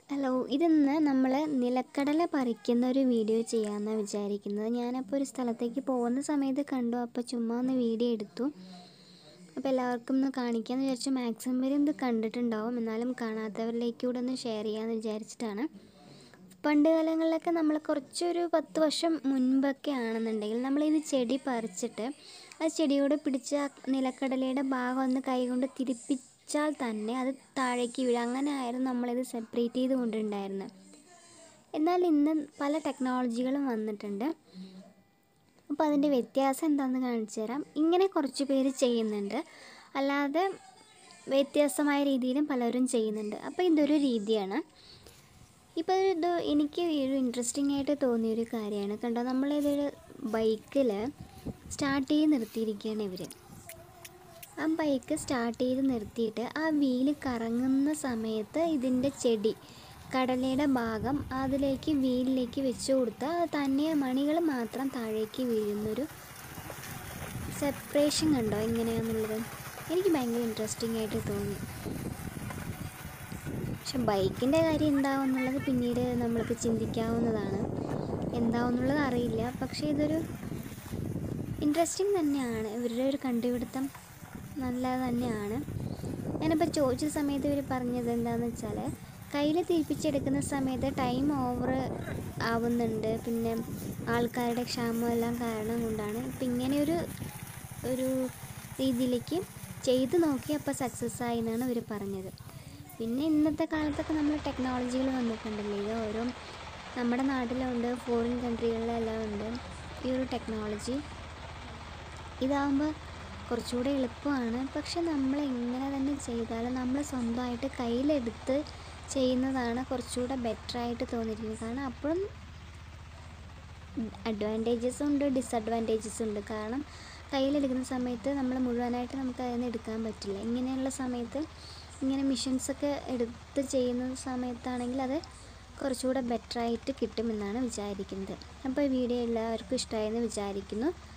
hello ഇതിന്ന് നമ്മൾ നിലക്കടല പറിക്കുന്ന ഒരു വീഡിയോ ചെയ്യാമെന്നാണ് വിചാരിക്കുന്നത് ഞാനപ്പോൾ ഒരു സ്ഥലത്തേക്ക് പോകുന്ന സമയത്ത് കണ്ടു അപ്പോൾ ചുമ്മാ ഒന്ന് വീഡിയോ എടുത്തു അപ്പോൾ എല്ലാവർക്കും ഒന്ന് കാണിക്കാമെന്ന് വിചാരിച്ചു മാക്സിമം പേര് ഇത് കണ്ടിട്ടുണ്ടാവും എന്നാലും കാണാത്തവരിലേക്ക് കൂടെ ഒന്ന് ഷെയർ ചെയ്യാമെന്ന് വിചാരിച്ചിട്ടാണ് പണ്ട് കാലങ്ങളിലൊക്കെ നമ്മൾ കുറച്ചൊരു പത്ത് വർഷം മുൻപൊക്കെ ആണെന്നുണ്ടെങ്കിൽ നമ്മളിത് ചെടി പറിച്ചിട്ട് ആ ചെടിയോട് പിടിച്ച ആ നിലക്കടലയുടെ ഭാഗം ഒന്ന് കൈകൊണ്ട് തിരിപ്പിച്ചാൽ തന്നെ അത് താഴേക്ക് വീഴും അങ്ങനെ ആയിരുന്നു നമ്മളിത് സെപ്പറേറ്റ് ചെയ്ത് കൊണ്ടുണ്ടായിരുന്നത് എന്നാൽ ഇന്ന് പല ടെക്നോളജികളും വന്നിട്ടുണ്ട് അപ്പോൾ അതിൻ്റെ വ്യത്യാസം എന്താണെന്ന് കാണിച്ചു തരാം ഇങ്ങനെ കുറച്ച് പേര് ചെയ്യുന്നുണ്ട് അല്ലാതെ വ്യത്യാസമായ രീതിയിലും പലരും ചെയ്യുന്നുണ്ട് അപ്പോൾ ഇതൊരു രീതിയാണ് ഇപ്പോൾ ഇത് എനിക്ക് ഒരു ഇൻട്രസ്റ്റിംഗ് ആയിട്ട് തോന്നിയൊരു കാര്യമാണ് കണ്ടോ നമ്മളിതൊരു ബൈക്കിൽ സ്റ്റാർട്ട് ചെയ്ത് നിർത്തിയിരിക്കുകയാണ് ഇവർ ആ ബൈക്ക് സ്റ്റാർട്ട് ചെയ്ത് നിർത്തിയിട്ട് ആ വീല് കറങ്ങുന്ന സമയത്ത് ഇതിൻ്റെ ചെടി കടലയുടെ ഭാഗം അതിലേക്ക് വീലിലേക്ക് വെച്ച് കൊടുത്താൽ അത് തന്നെ മണികൾ മാത്രം താഴേക്ക് വീഴുന്നൊരു സെപ്പറേഷൻ കണ്ടോ എങ്ങനെയാണെന്നുള്ളത് എനിക്ക് ഭയങ്കര ഇൻട്രസ്റ്റിംഗ് ആയിട്ട് തോന്നി പക്ഷെ ബൈക്കിൻ്റെ കാര്യം എന്താവും എന്നുള്ളത് പിന്നീട് നമ്മൾക്ക് ചിന്തിക്കാവുന്നതാണ് എന്താവും എന്നുള്ളത് അറിയില്ല പക്ഷേ ഇതൊരു ഇൻട്രസ്റ്റിംഗ് തന്നെയാണ് ഇവരുടെ ഒരു കണ്ടുപിടുത്തം നല്ലത് തന്നെയാണ് ഞാനിപ്പോൾ ചോദിച്ച സമയത്ത് ഇവർ പറഞ്ഞത് എന്താണെന്ന് വെച്ചാൽ കയ്യിൽ തിരിപ്പിച്ചെടുക്കുന്ന സമയത്ത് ടൈം ഓവർ ആവുന്നുണ്ട് പിന്നെ ആൾക്കാരുടെ ക്ഷാമം എല്ലാം കാരണം കൊണ്ടാണ് ഇപ്പം ഇങ്ങനെയൊരു ഒരു രീതിയിലേക്ക് ചെയ്ത് നോക്കി അപ്പോൾ സക്സസ് ആയി എന്നാണ് ഇവർ പറഞ്ഞത് പിന്നെ ഇന്നത്തെ കാലത്തൊക്കെ നമ്മൾ ടെക്നോളജികൾ വന്നിട്ടുണ്ടല്ലോ ഇത് ഓരോ നമ്മുടെ നാട്ടിലുണ്ട് ഫോറിൻ കൺട്രികളിലെല്ലാം ഉണ്ട് ഈ ഒരു ടെക്നോളജി ഇതാകുമ്പോൾ കുറച്ചുകൂടെ എളുപ്പമാണ് പക്ഷെ നമ്മൾ എങ്ങനെ തന്നെ ചെയ്താലും നമ്മൾ സ്വന്തമായിട്ട് കയ്യിലെടുത്ത് ചെയ്യുന്നതാണ് കുറച്ചുകൂടെ ബെറ്റർ ആയിട്ട് തോന്നിയിരിക്കുന്നത് കാരണം അപ്പോഴും അഡ്വാൻറ്റേജസും ഉണ്ട് ഡിസഡ്വാൻറ്റേജസും ഉണ്ട് കാരണം കയ്യിലെടുക്കുന്ന സമയത്ത് നമ്മൾ മുഴുവനായിട്ട് നമുക്ക് അതിൽ നിന്ന് എടുക്കാൻ പറ്റില്ല ഇങ്ങനെയുള്ള സമയത്ത് ഇങ്ങനെ മിഷൻസൊക്കെ എടുത്ത് ചെയ്യുന്ന സമയത്താണെങ്കിൽ അത് കുറച്ചുകൂടെ ബെറ്ററായിട്ട് കിട്ടുമെന്നാണ് വിചാരിക്കുന്നത് അപ്പോൾ ഈ വീഡിയോ എല്ലാവർക്കും ഇഷ്ടമായെന്ന് വിചാരിക്കുന്നു